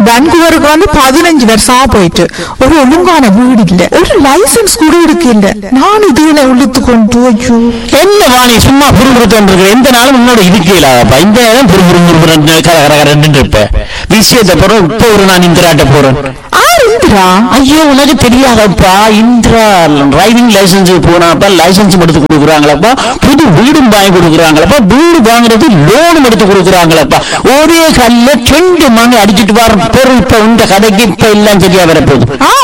வான்கூவருக்கு வந்து பதினஞ்சு வருஷமா போயிட்டு ஒரு ஒழுங்கான வீடு இல்ல ஒரு லைசன்ஸ் கூட இருக்கு இல்ல நான் இதுல உள்ளுத்து கொண்டு ஐயோ என்ன வாணி சும்மா புரிபுறுத்தம் இருக்கு எந்த நாளும் உன்னோட இருக்கலாப்பா இந்த நேரம் புரிபுறு கர கர கரன்னு இருப்ப விஷயத்தை பிறகு இப்போ ஒரு நான் இந்திராட்ட போறேன் ஆர் இந்திரா ஐயோ உனக்கு தெரியாதப்பா இந்திரா டிரைவிங் லைசன்ஸ் போனாப்பா லைசன்ஸ் எடுத்து கொடுக்குறாங்களப்பா புது வீடும் வாங்கி கொடுக்குறாங்களப்பா வீடு வாங்குறது லோனும் எடுத்து கொடுக்குறாங்களப்பா ஒரே கல்ல ரெண்டு மணி அடிச்சிட்டு வர பொருள் இப்ப இந்த கதைக்கு இப்ப எல்லாம் சரியா வரப்போகுது ஆ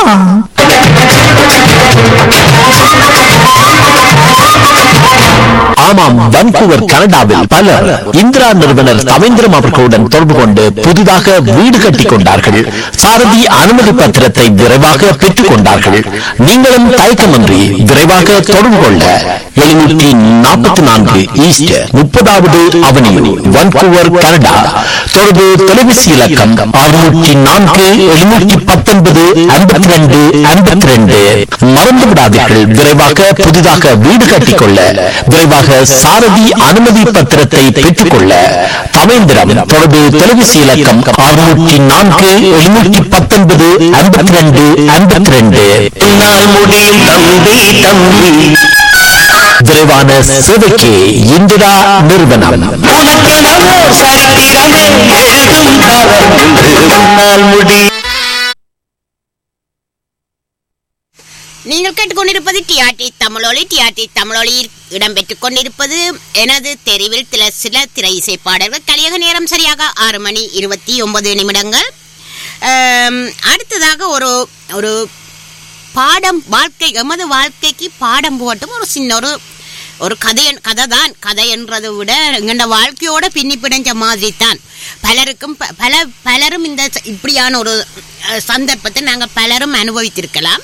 ஆமாம் வன்கூவர் கனடாவில் பலர் இந்திரா நிறுவனர் தவேந்திரம் அவர்களுடன் தொடர்பு கொண்டு புதிதாக வீடு கட்டிக் கொண்டார்கள் சாரதி அனுமதி பத்திரத்தை விரைவாக பெற்றுக் கொண்டார்கள் நீங்களும் தயக்கமின்றி விரைவாக தொடர்பு கொள்ள எழுநூற்றி நாற்பத்தி நான்கு ஈஸ்ட் முப்பதாவது அவனியூ வன்கூவர் கனடா தொடர்பு தொலைபேசி இலக்கம் அறுநூற்றி நான்கு எழுநூற்றி பத்தொன்பது ஐம்பத்தி ரெண்டு ஐம்பத்தி ரெண்டு மறந்து விடாதீர்கள் விரைவாக புதிதாக வீடு கட்டிக்கொள்ள விரைவாக சாரதி அனுமதி பத்திரத்தை பெற்றுக்கொள்ள தவேந்திரம் தொடர்பு தொலைபேசி இலக்கம் அறுநூற்றி நான்கு எழுநூற்றி பத்தொன்பது ஐம்பத்தி ரெண்டு ஐம்பத்தி ரெண்டு முடியும் தம்பி தம்பி விரைவான சேவைக்கு இந்திரா நிறுவனம் உனக்கு நமோ சரித்திரமே எழுதும் காலம் என்று உன்னால் முடி நீங்கள் கேட்டுக்கொண்டிருப்பது டிஆர்டி தமிழொலி டிஆர்டி தமிழொலியில் இடம்பெற்றுக் கொண்டிருப்பது எனது தெரிவில் சில சில திரை இசை பாடல்கள் கலியக நேரம் சரியாக ஆறு மணி இருபத்தி ஒன்பது நிமிடங்கள் ஆம், அடுத்ததாக ஒரு ஒரு பாடம் வாழ்க்கை எமது வாழ்க்கைக்கு பாடம் போட்டும் ஒரு சின்ன ஒரு ஒரு கதை கதை தான் கதை என்றதை விட எங்கண்ட வாழ்க்கையோட பின்னி பிணைஞ்ச மாதிரி தான் பலருக்கும் ப- பல பலரும் இந்த ச- இப்படியான ஒரு அஹ், சந்தர்ப்பத்தை நாங்கள் பலரும் அனுபவித்திருக்கலாம்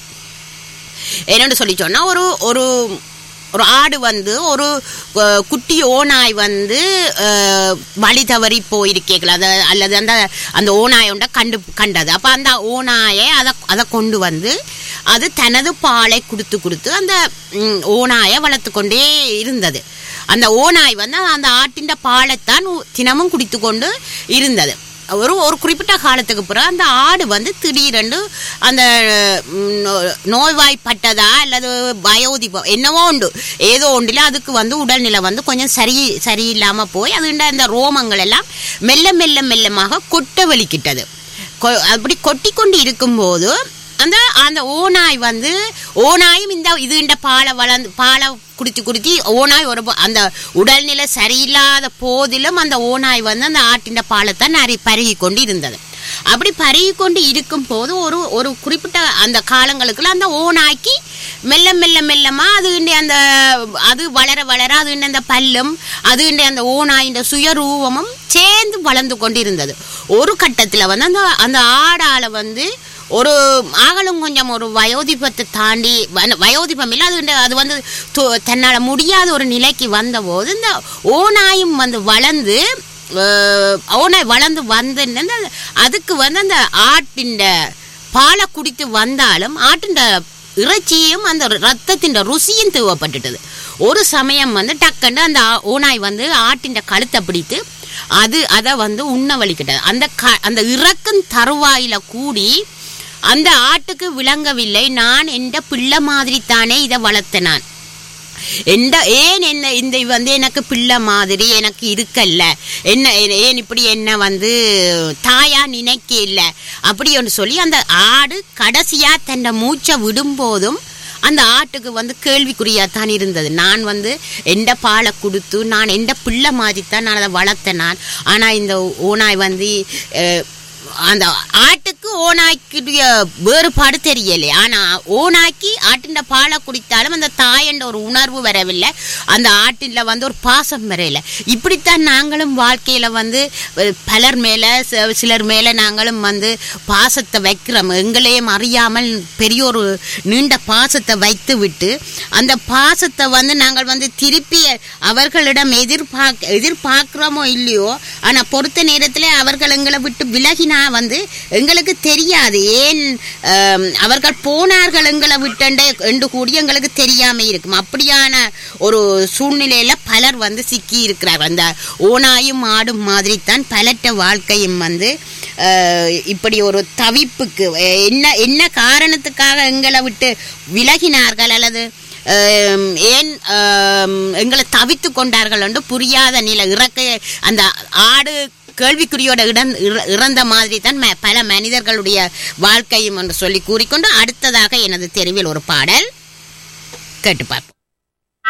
என்னன்னு சொல்லி சொன்னா ஒரு ஒரு ஒரு ஆடு வந்து ஒரு அஹ், குட்டி ஓநாய் வந்து அஹ், வழி தவறி போயிருக்கீங்களா அதை அல்லது அந்த அந்த ஓநாயோண்ட கண்டு கண்டது அப்போ அந்த ஓநாயை அதை அதை கொண்டு வந்து அது தனது பாலை கொடுத்து கொடுத்து அந்த ம், ஓநாயை வளர்த்து கொண்டே இருந்தது அந்த ஓநாய் வந்து அந்த ஆட்டின் பாலைத்தான் உ- தினமும் குடித்து கொண்டு இருந்தது ஒரு ஒரு குறிப்பிட்ட காலத்துக்கு பிறகு அந்த ஆடு வந்து திடீரென்று அந்த ம், நோ- நோய்வாய்ப்பட்டதா அல்லது வயோதிபம் என்னவோ உண்டு ஏதோ ஒன்றில் அதுக்கு வந்து உடல்நிலை வந்து கொஞ்சம் சரி சரியில்லாமல் போய் அதுண்ட அந்த ரோமங்கள் எல்லாம் மெல்ல மெல்ல மெல்லமாக கொட்ட வலிக்கிட்டது கொ- அப்படி கொட்டி கொண்டு இருக்கும்போது அந்த அந்த ஓநாய் வந்து ஓநாயும் இந்த இதுண்ட பாலை வளர்ந்து பாலை குடிச்சு குடிச்சு ஓநாய் ஒரு ப- அந்த உடல்நிலை சரியில்லாத போதிலும் அந்த ஓநாய் வந்து அந்த ஆட்டின் பாலைத்தான் நரி பருகி கொண்டு இருந்தது அப்படி பருகி கொண்டு இருக்கும் போது ஒரு ஒரு குறிப்பிட்ட அந்த காலங்களுக்குள்ள அந்த ஓநாய்க்கு மெல்ல மெல்ல மெல்லமா அது அந்த அது வளர வளர அது அந்த பல்லும் அது அந்த ஓநாயின் சுயரூபமும் சேர்ந்து வளர்ந்து கொண்டு இருந்தது ஒரு கட்டத்தில் வந்து அந்த அந்த ஆடால வந்து ஒரு ஆகலும் கொஞ்சம் ஒரு வயோதிபத்தை தாண்டி வன- வயோதிபம் இல்லை அது வந்து- அது வந்து து- தன்னால முடியாத ஒரு நிலைக்கு வந்தபோது இந்த ஓநாயும் வந்து வளர்ந்து அஹ், ஓநாய் வளர்ந்து வந்து அந்த- அதுக்கு வந்து அந்த ஆட்டின் பாலை குடித்து வந்தாலும் ஆட்டின் இறைச்சியும் அந்த ரத்தத்தின் ருசியும் தேவைப்பட்டுட்டது ஒரு சமயம் வந்து டக்குன்னு அந்த ஆ- ஓநாய் வந்து ஆட்டின் கழுத்தை பிடித்து அது அதை வந்து உண்ண வலிக்கிட்டது அந்த க அந்த இறக்கும் தருவாயில கூடி அந்த ஆட்டுக்கு விளங்கவில்லை நான் எந்த பிள்ளை மாதிரி தானே இதை வளர்த்தேன் நான் எந்த ஏன் என்ன இந்த இது வந்து எனக்கு பிள்ளை மாதிரி எனக்கு இருக்கல்ல என்ன ஏன் இப்படி என்ன வந்து தாயா நினைக்க இல்லை அப்படி ஒன்று சொல்லி அந்த ஆடு கடைசியா தன்னை மூச்சை விடும்போதும் அந்த ஆட்டுக்கு வந்து கேள்விக்குறியா தான் இருந்தது நான் வந்து எந்த பாலை கொடுத்து நான் எந்த பிள்ளை மாதிரி தான் நான் அதை வளர்த்தேன் நான் ஆனால் இந்த ஓநாய் வந்து அஹ், அந்த ஆட்டுக்கு ஓநாய்க்குரிய வேறுபாடு தெரியலை ஆனா ஓநாய்க்கு ஆட்டின் பாலை குடித்தாலும் அந்த தாயண்ட ஒரு உணர்வு வரவில்லை அந்த ஆட்டின்ல வந்து ஒரு பாசம் வரையில இப்படித்தான் நாங்களும் வாழ்க்கையில வந்து அஹ், பலர் மேல ச- சிலர் மேல நாங்களும் வந்து பாசத்தை வைக்கிறோம் எங்களையும் அறியாமல் பெரிய ஒரு நீண்ட பாசத்தை வைத்து விட்டு அந்த பாசத்தை வந்து நாங்கள் வந்து திருப்பி அவர்களிடம் எதிர்பார்க்க எதிர்பார்க்கிறோமோ இல்லையோ ஆனா பொறுத்த நேரத்தில் அவர்கள் எங்களை விட்டு விலகினா வந்து எங்களுக்கு தெரியாது ஏன் ஆம், அவர்கள் போனார்கள் எங்களை விட்டண்ட என்று கூடி எங்களுக்கு தெரியாம இருக்கும் அப்படியான ஒரு சூழ்நிலையில பலர் வந்து சிக்கி இருக்கிறார்கள் அந்த ஓனாயும் ஆடும் மாதிரி தான் பலற்ற வாழ்க்கையும் வந்து அஹ், இப்படி ஒரு தவிப்புக்கு அஹ், என்ன என்ன காரணத்துக்காக எங்களை விட்டு விலகினார்கள் அல்லது அஹ், ஏன் அஹ், எங்களை தவித்து கொண்டார்கள் என்று புரியாத நிலை இறக்க அந்த ஆடு கேள்விக்குறியோட இடம் இற- இறந்த மாதிரி தான் ம- பல மனிதர்களுடைய வாழ்க்கையும் என்று சொல்லி கூறிக்கொண்டு அடுத்ததாக எனது தெருவில் ஒரு பாடல் கேட்டு பார்ப்போம்